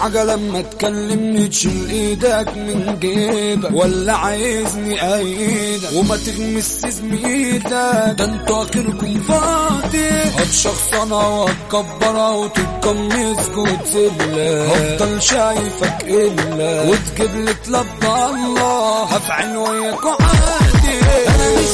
حاجة لما تكلمني تشيل ايدك من جيبك ولا عايزني ايدك وما تغمس زميلك ده انتوا اخركم فاضي هتشخصنها وهتكبرها وتتقمص وتذلك هفضل شايفك الا وتجيب لي طلب الله هفعل وياك عادي انا مش